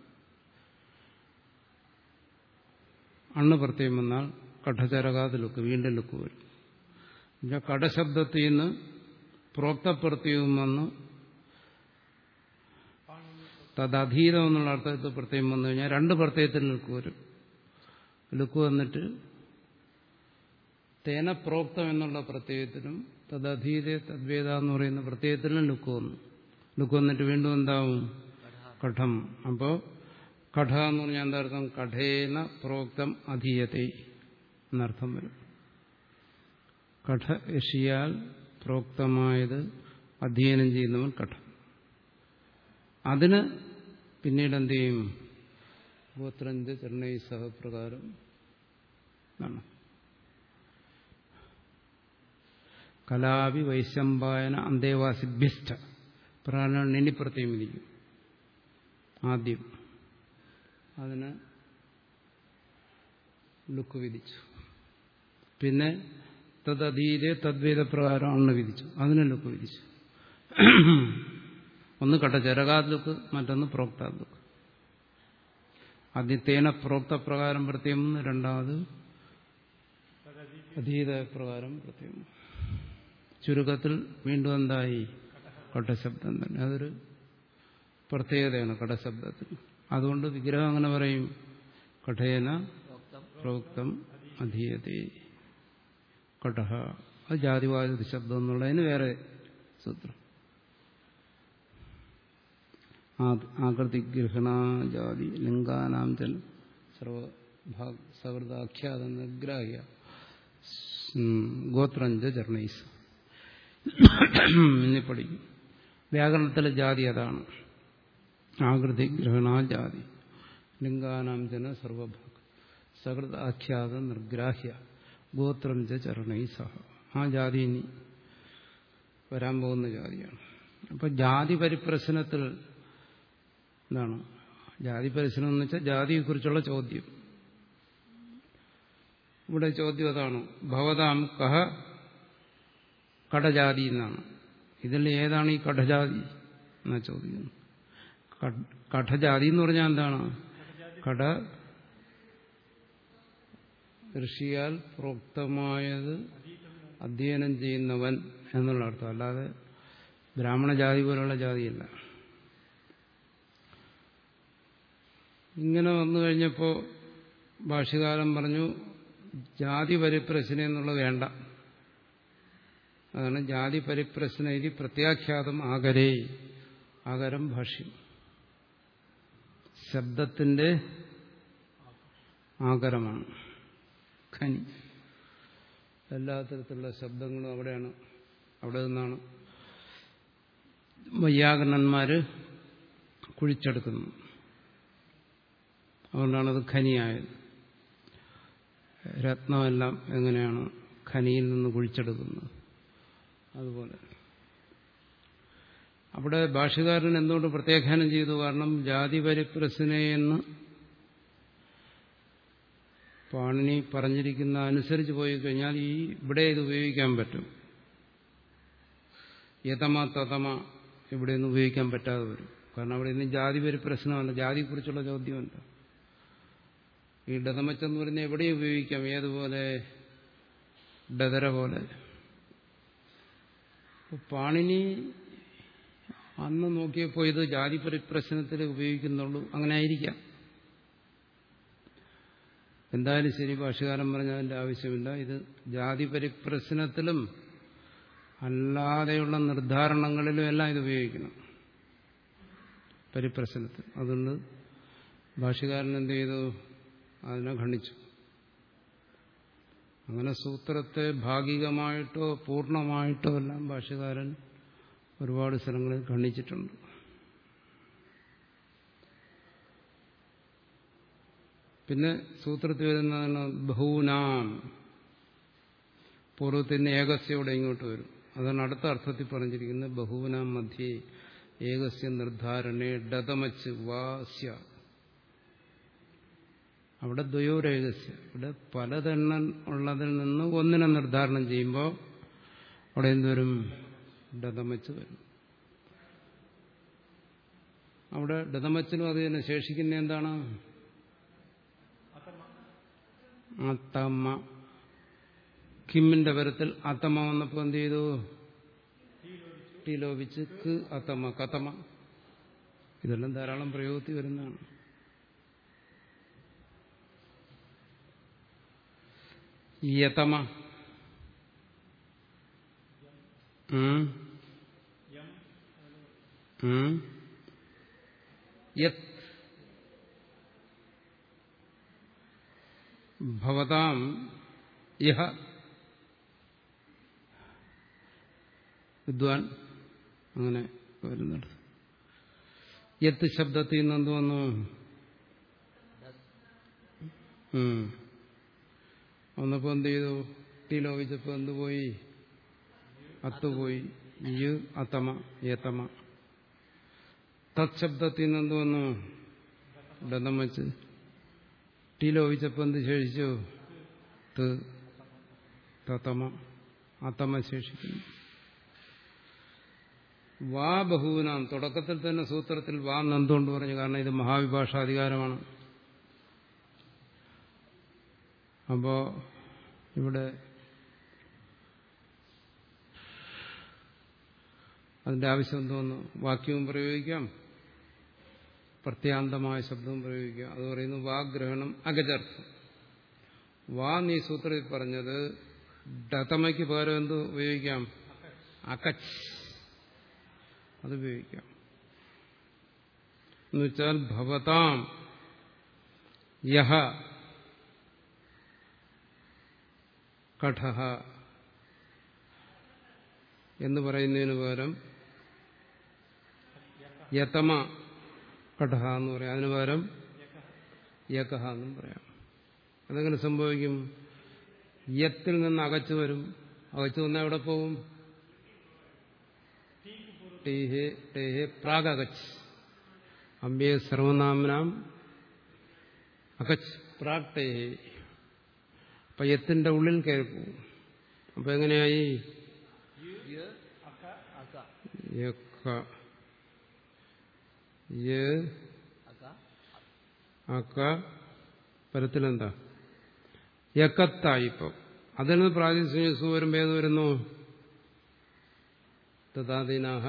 [SPEAKER 1] അണ്ണ് പ്രത്യം വന്നാൽ കഠചരകാത് ലുക്ക് വീണ്ടും ലുക്ക് വരും എന്നുവെച്ചാൽ കടശബ്ദത്തിൽ നിന്ന് പ്രോക്തപ്രത്യവും വന്ന് തദധീതം എന്നുള്ള അർത്ഥത്തിൽ പ്രത്യം വന്നു കഴിഞ്ഞാൽ രണ്ട് പ്രത്യയത്തിൽ ലുക്ക് വരും ലുക്ക് വന്നിട്ട് തേന പ്രോക്തം എന്നുള്ള പ്രത്യയത്തിനും തദധീതെ തദ്വേദ എന്ന് പറയുന്ന പ്രത്യയത്തിനും ലുക്ക് വന്നു ലുക്ക് വന്നിട്ട് വീണ്ടും എന്താവും കഠം അപ്പോ കഠ എന്ന് പറഞ്ഞാൽ എന്താ അർത്ഥം കഠേന പ്രോക്തം അധീയത്തെ എന്നർത്ഥം വരും കഠ യഷിയാൽ പ്രോക്തമായത് അധ്യയനം ചെയ്യുന്നവൻ കഠം അതിന് പിന്നീട് എന്ത് ചെയ്യും ഗോത്രഞ്ച് ചെന്നൈ സഹപ്രകാരം ആണ് കലാപി വൈശമ്പായന അന്തേവാസിഭ്യസ്ഥ പ്രകാരം നിന്നിപ്രത്യം വിധിക്കും ആദ്യം അതിന് ലുക്ക് വിധിച്ചു പിന്നെ തദ്ധീരെ തദ്വേദ പ്രകാരം അണ്ണ് വിധിച്ചു അതിന് ലുക്ക് വിധിച്ചു ഒന്ന് കട്ട ചരകാത് ലുക്ക് മറ്റൊന്ന് പ്രോക്താത് ലുക്ക് ആദ്യത്തേന പ്രോക്തപ്രകാരം പ്രത്യം രണ്ടാമത് അധീത പ്രകാരം പ്രത്യം ചുരുക്കത്തിൽ വീണ്ടും എന്തായി കട്ടശബ്ദം തന്നെ അതൊരു പ്രത്യേകതയാണ് കടശബ്ദത്തിൽ അതുകൊണ്ട് വിഗ്രഹം അങ്ങനെ പറയും കഠേന പ്രോക്തം അധീയത്തെ കടഹ അത് ജാതിവാചക ശബ്ദം എന്നുള്ളതിന് വേറെ സൂത്രം ആകൃതിഗ്രഹണാജാതി ലിംഗാനാം ചൽ സർവഭാഗ സഹൃദാഖ്യാത നിർഗ്രാഹ്യ ഗോത്രഞ്ച ജർണൈസ് ഇനി പഠിക്കും വ്യാകരണത്തിലെ ജാതി അതാണ് ആകൃതി ഗ്രഹണാജാതി ലിംഗാനാം ജന സർവഭാഗ സകൃത് ആഖ്യാത നിർഗ്രാഹ്യ ഗോത്രം ച ചരണൈ സഹ ആ ജാതി ഇനി വരാൻ പോകുന്ന ജാതിയാണ് അപ്പൊ ജാതി പരിപ്രശ്നത്തിൽ എന്താണ് ജാതി പരിശ്രമം എന്ന് വെച്ചാൽ ജാതിയെക്കുറിച്ചുള്ള ചോദ്യം ഇവിടെ ചോദ്യം അതാണ് ഭവതാം കഹ കടജാതി എന്നാണ് ഇതിൽ ഏതാണ് ഈ കടജാതി എന്നാ ചോദിക്കുന്നത് കഠജാതി എന്ന് പറഞ്ഞാൽ എന്താണ് കട ഋഷിയാൽ പ്രോക്തമായത് അധ്യയനം ചെയ്യുന്നവൻ എന്നുള്ള അർത്ഥം അല്ലാതെ ബ്രാഹ്മണ ജാതി പോലുള്ള ജാതിയല്ല ഇങ്ങനെ വന്നു കഴിഞ്ഞപ്പോൾ ഭാഷ്യകാലം പറഞ്ഞു ജാതി പരിപ്രശ്ന എന്നുള്ളത് വേണ്ട അതാണ് ജാതി പരിപ്രശ്ന ഇത് പ്രത്യാഖ്യാതം ആകരേ ആകരം ഭാഷ്യം ശബ്ദത്തിന്റെ ആകരമാണ് ഖനി എല്ലാ തരത്തിലുള്ള ശബ്ദങ്ങളും അവിടെയാണ് അവിടെ നിന്നാണ് വൈയാകരണന്മാര് കുഴിച്ചെടുക്കുന്നത് അതുകൊണ്ടാണത് ഖനിയായത് രത്നമെല്ലാം എങ്ങനെയാണ് ഖനിയിൽ നിന്ന് കുഴിച്ചെടുക്കുന്നത് അതുപോലെ അവിടെ ഭാഷകാരൻ എന്തുകൊണ്ട് പ്രത്യാഖ്യാനം ചെയ്തു കാരണം ജാതി പരിപ്രശ്നയെന്ന് പാണിനി പറഞ്ഞിരിക്കുന്ന അനുസരിച്ച് പോയി കഴിഞ്ഞാൽ ഈ ഇവിടെ ഇത് ഉപയോഗിക്കാൻ പറ്റും യതമ തതമ ഇവിടെ നിന്ന് ഉപയോഗിക്കാൻ പറ്റാതെ വരും കാരണം അവിടെ ഇന്ന് ജാതി പരിപ്രശ്നമല്ല ജാതിയെക്കുറിച്ചുള്ള ചോദ്യമല്ല ഈ ഡതമച്ചെന്ന് പറയുന്നത് എവിടെയും ഉപയോഗിക്കാം ഏതുപോലെ ഡതര പോലെ പാണിനി അന്ന് നോക്കിയപ്പോൾ ഇത് ജാതി പരിപ്രശ്നത്തിൽ ഉപയോഗിക്കുന്നുള്ളൂ അങ്ങനെ ആയിരിക്കാം എന്തായാലും ശരി ഭാഷകാരൻ പറഞ്ഞതിന്റെ ആവശ്യമില്ല ഇത് ജാതി പരിപ്രശ്നത്തിലും അല്ലാതെയുള്ള നിർദ്ധാരണങ്ങളിലും എല്ലാം ഇത് ഉപയോഗിക്കണം പരിപ്രശ്നത്തിൽ അതുകൊണ്ട് ഭാഷകാരൻ എന്ത് ചെയ്തു അതിനെ ഖണ്ഡിച്ചു അങ്ങനെ സൂത്രത്തെ ഭാഗികമായിട്ടോ പൂർണ്ണമായിട്ടോ എല്ലാം ഭാഷകാരൻ ഒരുപാട് സ്ഥലങ്ങളിൽ ഖണ്ഡിച്ചിട്ടുണ്ട് പിന്നെ സൂത്രത്തിൽ വരുന്നതാണ് ബഹൂനാം പൂർവ്വത്തിന് ഏകസ്യോടെ ഇങ്ങോട്ട് വരും അതാണ് അടുത്ത അർത്ഥത്തിൽ പറഞ്ഞിരിക്കുന്നത് ബഹൂനാം മധ്യേ ഏകസ്യ നിർദ്ധാരണേ ഡതമച്ച് വാസ്യ അവിടെ ദ്വയോരേകസ്യ ഇവിടെ പലതെണ്ണം ഉള്ളതിൽ നിന്ന് ഒന്നിനെ നിർദ്ധാരണം ചെയ്യുമ്പോൾ അവിടെ എന്തുവരും ഡതമച്ച് വരും അവിടെ ഡതമച്ചിലും അത് തന്നെ ശേഷിക്കുന്ന എന്താണ് അത്തമ്മ കിമ്മിന്റെ പരത്തിൽ അത്തമ്മ വന്നപ്പോ എന്ത് ചെയ്തു ടീ ലോപിച്ച് ക് അത്തമ്മ കത്തമ്മ ഇതെല്ലാം ധാരാളം പ്രയോഗത്തിൽ വരുന്നതാണ് യതമ ഉം. ഉം. യത് ഭവതാം യഹ വിദ്വാൻ അങ്ങനെ വരുന്നുണ്ട് യത്ത് ശബ്ദത്തിൽ നിന്ന് എന്ത് വന്നു ഉം. വന്നപ്പോ എന്ത് ചെയ്തു ടീ ലോപിച്ചപ്പോ എന്ത് പോയി അത്ത് പോയി ഈ അത്തമ ഏത്തമ തത് ശബ്ദത്തിൽ നിന്ന് എന്ത് വന്നു ഡന്തം വെച്ച് ടീ ലോപിച്ചപ്പോ എന്ത് ശേഷിച്ചു ത് തത്തമ അത്തമ ശേഷിക്കുന്നു വാ ബഹുവിനാം തുടക്കത്തിൽ തന്നെ സൂത്രത്തിൽ വാ നന്തുകൊണ്ട് പറഞ്ഞു കാരണം ഇത് മഹാവിഭാഷാധികാരമാണ് അപ്പോ ഇവിടെ അതിന്റെ ആവശ്യം എന്തോന്നു വാക്യവും പ്രയോഗിക്കാം പ്രത്യാന്തമായ ശബ്ദവും പ്രയോഗിക്കാം അത് പറയുന്നു വാഗ്രഹണം അഗജർത്ഥം വാ നീ സൂത്രത്തിൽ പറഞ്ഞത് ഡതമയ്ക്ക് പകരം എന്ത് ഉപയോഗിക്കാം അകച്ച് അത് ഉപയോഗിക്കാം എന്നുവെച്ചാൽ ഭവതാം യഹ കഠഹ എന്ന് പറയുന്നതിന് പകരം യതമ കഠഹ എന്ന് പറയാം അതിന് പകരം യകഹ എന്നും പറയാം അതെങ്ങനെ സംഭവിക്കും യത്തിൽ നിന്ന് അകച്ചു വരും അകച്ചു വന്നാൽ എവിടെ പോകും ടേഹേ ടേഹേ പ്രാഗച്ച് അമ്പ്യേ സർവനാമനാം അകച്ച് പ്രാഗ് ടേഹേ അപ്പൊ യത്തിന്റെ ഉള്ളിൽ കയറി പോകും അപ്പൊ എങ്ങനെയായി
[SPEAKER 2] യ അക അക
[SPEAKER 1] യക്ക യ
[SPEAKER 2] അക
[SPEAKER 1] അക്ക പരത്തിലെന്താ യക്കത്തായി ഇപ്പം അതിൽ നിന്ന് പ്രാതിനിധ്യം വരുമ്പോ ഏത് വരുന്നു തഥാദീനാഹ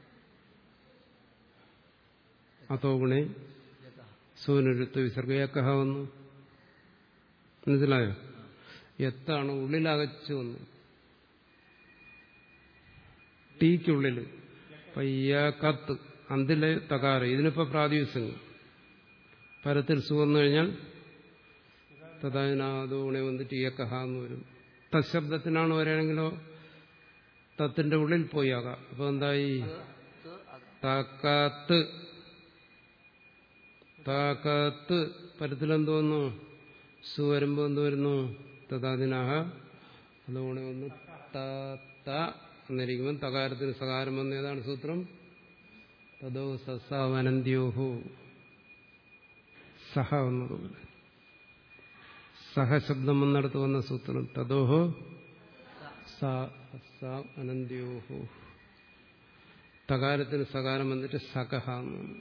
[SPEAKER 1] അതോ ഗുണേ
[SPEAKER 2] യക
[SPEAKER 1] സൂനരുത്ത് വിസർഗയക്കഹ വന്നു മനസ്സിലായോ എത്താണ് ഉള്ളിലകച്ചു വന്നു ടീക്കുള്ളിൽ കത്ത് അന്തിലെ തകാര ഇതിനിപ്പോ പ്രാതിവ്യസങ്ങൾ പരത്തിൽ സു വന്നു കഴിഞ്ഞാൽ തഥാനാദോ ഗുണെ വന്നിട്ട് യക്കഹ എന്ന് വരും തശബ്ദത്തിനാണ് വരികയാണെങ്കിലോ തത്തിന്റെ ഉള്ളിൽ പോയി ആകാം അപ്പൊ എന്തായി
[SPEAKER 2] ത അക
[SPEAKER 1] താക്കാത്ത് താക്കാത്ത് പരത്തിലെന്ത് വന്നു സു വരുമ്പോ എന്ത് വരുന്നു തഥാദിനാഹ അതുകൊണ്ട് വന്നു ത എന്നിരിക്കുമ്പോൾ തകാരത്തിന് സകാരം വന്ന ഏതാണ് സൂത്രം തദോ സസാവനന്ത്യോഹോ സഹ എന്നതുപോലെ സഹശബ്ദം വന്നിടത്ത് വന്ന സൂത്രം തദോഹോ സ അനന്ത്യോഹോ തകാരത്തിന് സകാരം വന്നിട്ട് സകഹ എന്ന് വന്നു.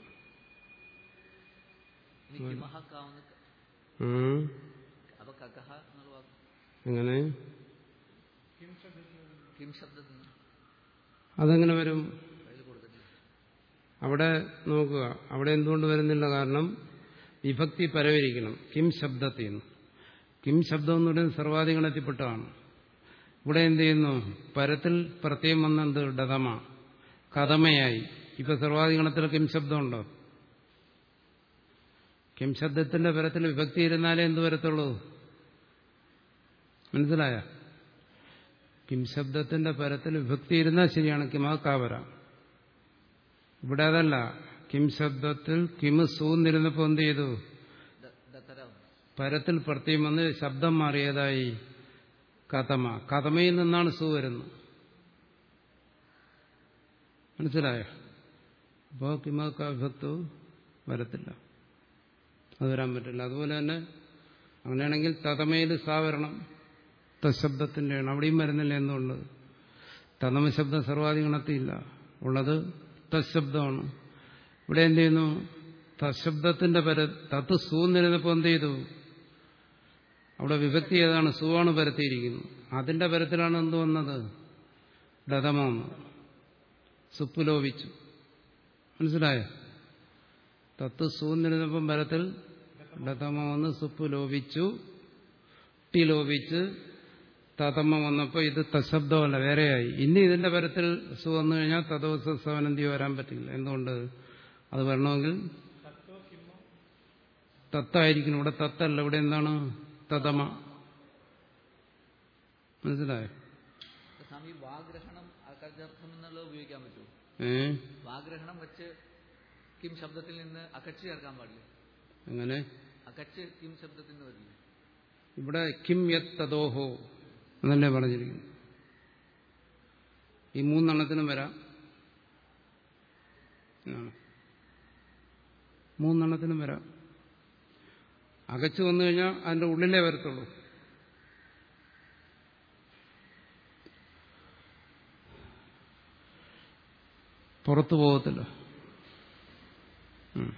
[SPEAKER 2] ഇനി കിമഹ കാവുന്ന
[SPEAKER 1] ഉം.
[SPEAKER 2] അപ്പൊ കകഹ എന്നുള്ള വാക്ക്
[SPEAKER 1] എങ്ങനെ
[SPEAKER 2] കിം ശബ്ദത്തിൽ നിന്ന്
[SPEAKER 1] അതെങ്ങനെ വരും
[SPEAKER 2] അതിൽ കൊടുത്തിട്ടില്ല
[SPEAKER 1] അവിടെ നോക്കുക അവിടെ എന്തുകൊണ്ട് വരുന്നില്ല കാരണം വിഭക്തി പരവരിക്കണം കിം ശബ്ദത്തിൽ നിന്ന് കിം ശബ്ദം എന്ന് പറയുന്നത് സർവാധികണത്തിൽപ്പെട്ടതാണ് ഇവിടെ എന്ത് ചെയ്യുന്നു പരത്തിൽ പ്രത്യേകം വന്നെന്ത് ഡതമ കഥമയായി ഇപ്പൊ സർവാധികണത്തിൽ കിം ശബ്ദമുണ്ടോ കിം ശബ്ദത്തിന്റെ പരത്തിൽ വിഭക്തി ഇരുന്നാലേ എന്ത് വരത്തുള്ളൂ മനസ്സിലായ കിം ശബ്ദത്തിന്റെ പരത്തിൽ വിഭക്തി ഇരുന്നാൽ ശരിയാണ് കിമാ കാവര ഇവിടെ അതല്ല കിം ശബ്ദത്തിൽ കിം സൂന്നിരുന്നപ്പോ എന്ത് ചെയ്തു
[SPEAKER 2] ദ- ദത്തര വന്നു.
[SPEAKER 1] പരത്തിൽ പ്രത്യേകം വന്ന് ശബ്ദം മാറിയതായി കഥമ കഥമയിൽ നിന്നാണ് സു വരുന്നത് മനസ്സിലായോ അപ്പോൾ കിമക്ക വിഭക്തു വരത്തില്ല അത് വരാൻ പറ്റില്ല അതുപോലെ തന്നെ അങ്ങനെയാണെങ്കിൽ തതമയിൽ സാ വരണം തശബ്ദത്തിൻ്റെയാണ് അവിടെയും വരുന്നില്ല എന്തുകൊണ്ട് തതമ ശബ്ദം സർവാധികണത്തില്ല ഉള്ളത് തശബ്ദമാണ് ഇവിടെ എന്ത് ചെയ്യുന്നു തശബ്ദത്തിന്റെ പര തത്ത് സൂന്നിരുന്നപ്പോൾ എന്ത് ചെയ്തു അവിടെ വിഭക്തി ഏതാണ് സുവാണ് പരത്തിയിരിക്കുന്നത് അതിന്റെ പരത്തിലാണ് എന്ത് വന്നത് ഡതമ വന്നത് സുപ്പുലോപിച്ചു മനസ്സിലായോ തത്ത് സൂന്നിരുന്നപ്പം പരത്തിൽ ഡതമ വന്ന് സുപ്പ് ലോപിച്ചു ടി ലോപിച്ച് തതമ വന്നപ്പോൾ ഇത് തശബ്ദമല്ല വേറെയായി ഇനി ഇതിന്റെ പരത്തിൽ സു വന്നു കഴിഞ്ഞാൽ തദോസ സവനന്തി വരാൻ പറ്റില്ല എന്തുകൊണ്ട് അത് വരണമെങ്കിൽ തത്തായിരിക്കണം ഇവിടെ തത്തല്ല ഇവിടെ എന്താണ് തതമ മനസ്സിലായോ
[SPEAKER 2] സ്വാമി വാഗ്രഹണം അകച്ചർത്ഥം എന്നുള്ളത് ഉപയോഗിക്കാൻ പറ്റുമോ
[SPEAKER 1] ഏ
[SPEAKER 2] വാഗ്രഹണം വെച്ച് കിം ശബ്ദത്തിൽ നിന്ന് അകച്ച് ചേർക്കാൻ പാടില്ല
[SPEAKER 1] അങ്ങനെ
[SPEAKER 2] അകച്ച് കിം ശബ്ദത്തിൽ നിന്ന് വരില്ല
[SPEAKER 1] ഇവിടെ കിം യത് തദോഹോ എന്നല്ലേ പറഞ്ഞിരിക്കുന്നു ഈ മൂന്നെണ്ണത്തിനും വരാം എന്നാണ്. മൂന്നെണ്ണത്തിനും വരാം അകച്ചു വന്നു കഴിഞ്ഞാൽ അതിന്റെ ഉള്ളിലേ വരത്തുള്ളൂ പുറത്തു പോകത്തില്ല ഉം.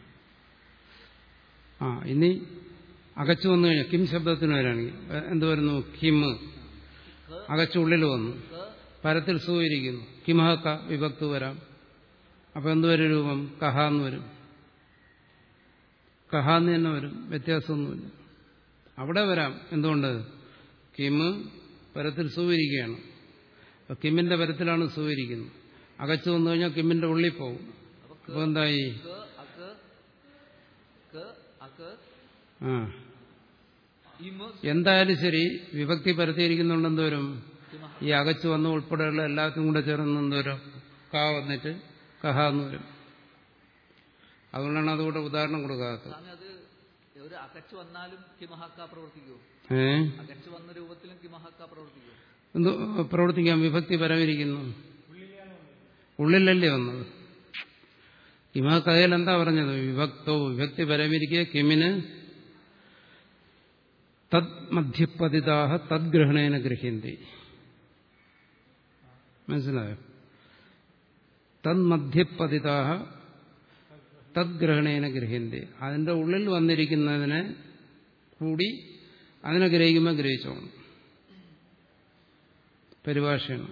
[SPEAKER 1] ആ ഇനി അകച്ചു വന്നു കഴിഞ്ഞാൽ കിം ശബ്ദത്തിന് വരാണെങ്കിൽ എന്ത് വരുന്നു കിം അകച്ചുള്ളിൽ വന്നു
[SPEAKER 2] ക
[SPEAKER 1] പരത്തിൽ സൂയിരിക്കുന്നു കിമഹ ക വിഭക്തു വരാം അപ്പൊ എന്തുവരും രൂപം കഹ എന്ന് വരും കഹ എന്ന് തന്നെ വരും വ്യത്യാസമൊന്നുമില്ല അവിടെ വരാം എന്തുകൊണ്ട് കിമ് പരത്തിൽ സൂയിരിക്കുകയാണ് അപ്പൊ കിമ്മിന്റെ പരത്തിലാണ് സൂയിരിക്കുന്നത് അകച്ചു വന്നു കഴിഞ്ഞാൽ കിമ്മിന്റെ ഉള്ളിൽ പോകും അപ്പൊ എന്തായി
[SPEAKER 2] ക അക ക അക
[SPEAKER 1] ആ
[SPEAKER 2] ഇമ
[SPEAKER 1] എന്തായാലും ശരി വിഭക്തി പരത്തിയിരിക്കുന്നുണ്ട് എന്തോരും
[SPEAKER 2] കിമഹ
[SPEAKER 1] ഈ അകച്ചു വന്ന ഉൾപ്പെടെയുള്ള എല്ലാത്തിനും കൂടെ ചേർന്ന് എന്തോരും ക വന്നിട്ട് കഹ എന്ന് വരും അതുകൊണ്ടാണ് അതുകൂടെ ഉദാഹരണം കൊടുക്കാത്തത്
[SPEAKER 2] സ്വാമി അത് ഒരു അകച്ച് വന്നാലും കിമഹക്ക പ്രവർത്തിക്കുമോ
[SPEAKER 1] ഏ
[SPEAKER 2] അകച്ച് വന്ന രൂപത്തിലും കിമഹക്ക പ്രവർത്തിക്കുമോ
[SPEAKER 1] എന്തോ പ്രവർത്തിക്കാൻ വിഭക്തി പരമിരിക്കുന്നു ഉള്ളിലല്ലേ വന്നത് കിമ കഥയിൽ എന്താ പറഞ്ഞത് വിഭക്തോ വിഭക്തി പരമിരിക്കെ കിമിന് തദ് മധ്യപതിതാഹ തദ്ഗ്രഹണേന ഗൃഹ്യന്തി മനസ്സിലായോ തന്മധ്യപതിതാഹ തദ്ഗ്രഹണേന ഗൃഹ്യന്തി അതിന്റെ ഉള്ളിൽ വന്നിരിക്കുന്നതിനെ കൂടി അതിനെ ഗ്രഹിക്കുമ്പോൾ ഗ്രഹിച്ചോണം പരിഭാഷയാണ്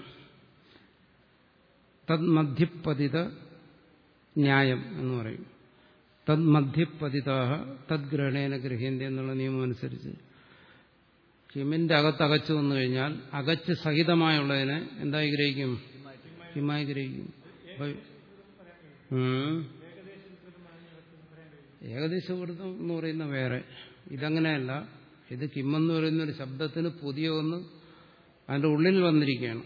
[SPEAKER 1] തന്മധ്യപതിത ന്യായം എന്ന് പറയും തന്മധ്യപതിതാഹ തദ്ഗ്രഹണേന ഗ്രഹ്യന്തി എന്നുള്ള നിയമം അനുസരിച്ച് കിമിന്റെ അകത്ത് അകച്ചു വന്നു കഴിഞ്ഞാൽ അകച്ച് സഹിതമായുള്ളതിനെ എന്തായി ഗ്രഹിക്കും ഹിമായി ഗ്രഹിക്കും അപ്പൊ ഉം. ഏകദേശ വൃത്തം എന്ന് പറയുന്ന വേറെ ഇതങ്ങനെയല്ല ഇത് കിമ്മെന്ന് പറയുന്ന ഒരു ശബ്ദത്തിന് പുതിയ ഒന്ന് അതിന്റെ ഉള്ളിൽ വന്നിരിക്കുകയാണ്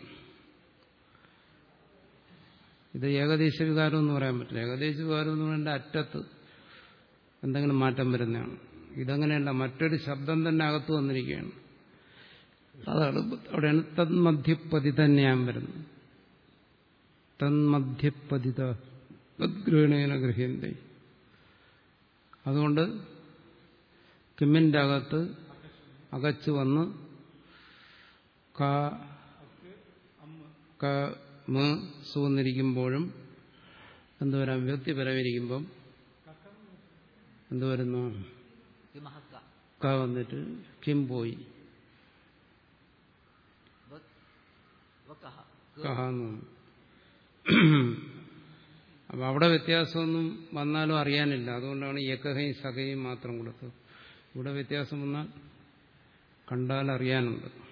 [SPEAKER 1] ഇത് ഏകദേശ വികാരം എന്ന് പറയാൻ പറ്റില്ല ഏകദേശ വികാരം എന്ന് പറയുന്ന അറ്റത്ത് എന്തെങ്കിലും മാറ്റം വരുന്നതാണ് ഇതങ്ങനെയല്ല മറ്റൊരു ശബ്ദം തന്നെ അകത്ത് വന്നിരിക്കുകയാണ് അതാണ് അവിടെയാണ് തന്മധ്യപ്പതിത ഞാൻ വരുന്നത് തന്മധ്യപ്പതിത തദ്ഗ്രഹണേന ഗൃഹ്യന്തേ അതുകൊണ്ട് കിമ്മിന്റെ അകത്ത് അകച്ചു വന്ന് ക ക മ സൂന്നിരിക്കുമ്പോഴും എന്തുവരാം വ്യക്തി പരമിരിക്കുമ്പം എന്ത് വരുന്നു
[SPEAKER 2] കിമഹക്ക
[SPEAKER 1] ക വന്നിട്ട് കിം പോയി
[SPEAKER 2] വ- വക്കഹ
[SPEAKER 1] കഹ എന്ന് വന്നു അപ്പൊ അവിടെ വ്യത്യാസമൊന്നും വന്നാലും അറിയാനില്ല അതുകൊണ്ടാണ് യക്കഹയും സഖയും മാത്രം കൊടുത്തത് ഇവിടെ വ്യത്യാസം വന്നാൽ കണ്ടാൽ അറിയാനുണ്ട്